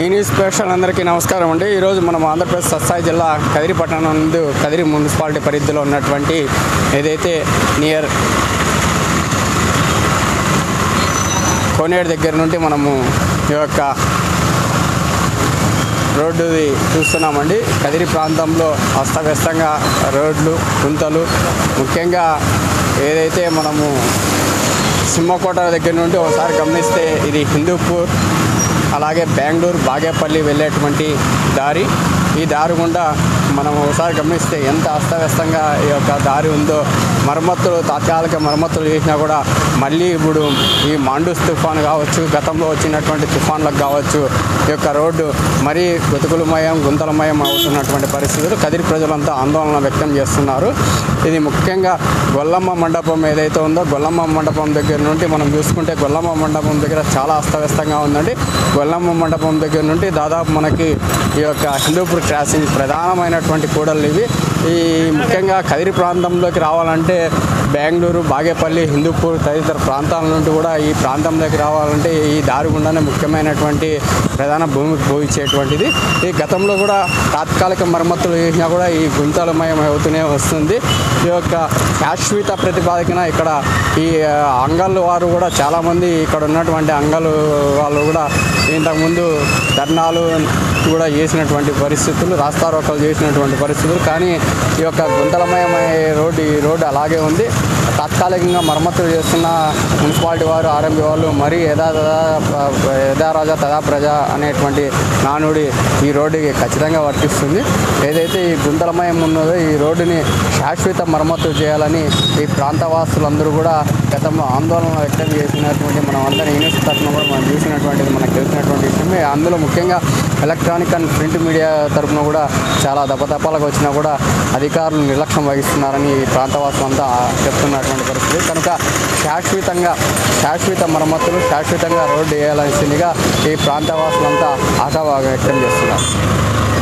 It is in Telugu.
ఈ న్యూస్ ప్రేక్షకులందరికీ నమస్కారం అండి ఈరోజు మనం ఆంధ్రప్రదేశ్ సత్సాయి జిల్లా కదిరి పట్టణం నందు కదిరి మున్సిపాలిటీ పరిధిలో ఉన్నటువంటి ఏదైతే నియర్ కోనేరు దగ్గర నుండి మనము ఈ యొక్క రోడ్డుది చూస్తున్నామండి కదిరి ప్రాంతంలో అస్తవ్యస్తంగా రోడ్లు గుంతలు ముఖ్యంగా ఏదైతే మనము సింహకోట దగ్గర నుండి ఒకసారి గమనిస్తే ఇది హిందూపూర్ అలాగే బెంగళూరు బాగేపల్లి వెళ్ళేటువంటి దారి ఈ దారి గుండా మనం ఒకసారి గమనిస్తే ఎంత అస్తవ్యస్తంగా ఈ యొక్క దారి ఉందో మరమ్మతులు తాత్కాలిక మరమ్మతులు చేసినా కూడా మళ్ళీ ఇప్పుడు ఈ మాండూస్ తుఫాన్ కావచ్చు గతంలో వచ్చినటువంటి తుఫాన్లకు కావచ్చు ఈ యొక్క రోడ్డు మరీ గతుకులమయం గుంతలమయం అవుతున్నటువంటి పరిస్థితులు కదిరి ప్రజలంతా ఆందోళన వ్యక్తం చేస్తున్నారు ఇది ముఖ్యంగా గొల్లమ్మ మండపం ఏదైతే ఉందో గొల్లమ్మ మండపం దగ్గర నుండి మనం చూసుకుంటే గొల్లమ్మ మండపం దగ్గర చాలా అస్తవ్యస్తంగా ఉందండి గొల్లమ్మ మండపం దగ్గర నుండి దాదాపు మనకి ఈ యొక్క హిందూపూర్ క్రాసింగ్ ప్రధానమైనటువంటి కూడళ్ళు ఇవి ఈ ముఖ్యంగా కదిరి ప్రాంతంలోకి రావాలంటే బెంగళూరు బాగేపల్లి హిందూపూర్ తదితర ప్రాంతాల నుండి కూడా ఈ ప్రాంతంలోకి రావాలంటే ఈ దారి గుండానే ముఖ్యమైనటువంటి ప్రధాన భూమికి భూమించేటువంటిది ఈ గతంలో కూడా తాత్కాలిక మరమ్మతులు చేసినా కూడా ఈ గుంతలమయం అవుతూనే వస్తుంది ఈ యొక్క శాశ్వత ప్రతిపాదకన ఇక్కడ ఈ ఆ, అంగళ్ళు వారు కూడా చాలామంది ఇక్కడ ఉన్నటువంటి అంగళ్ళు వాళ్ళు కూడా ఇంతకుముందు ధర్నాలు కూడా చేసినటువంటి పరిస్థితులు రాస్తారోకలు చేసినటువంటి పరిస్థితులు కానీ ఈ యొక్క గుంతలమయమయ్యే రోడ్డు ఈ రోడ్డు అలాగే ఉంది తాత్కాలికంగా మరమ్మతులు చేస్తున్న మున్సిపాలిటీ వారు ఆర్ఎంపీ వాళ్ళు మరీ యథా తదా యథా రాజా తదా ప్రజ అనేటువంటి నానుడి ఈ రోడ్డుకి ఖచ్చితంగా వర్తిస్తుంది ఏదైతే ఈ గుంతలమయం ఉన్నదో ఈ రోడ్డుని శాశ్వత మరమ్మతులు చేయాలని ఈ ప్రాంతవాసులందరూ కూడా గతంలో ఆందోళన వ్యక్తం చేసినటువంటి మనం అందరం యూనివర్సిటీ తరఫున కూడా మనం చూసినటువంటిది మనకు తెలిసినటువంటి విషయమే అందులో ముఖ్యంగా ఎలక్ట్రానిక్ అండ్ ప్రింట్ మీడియా తరఫున కూడా చాలా దపదపాలకు వచ్చినా కూడా అధికారులు నిర్లక్ష్యం వహిస్తున్నారని ఈ ప్రాంతవాసులంతా చెప్తున్నటువంటి పరిస్థితి కనుక శాశ్వతంగా శాశ్వత మరమ్మతులు శాశ్వతంగా రోడ్డు వేయాల్సిందిగా ఈ ప్రాంతవాసులంతా ఆశాభావం వ్యక్తం చేస్తున్నారు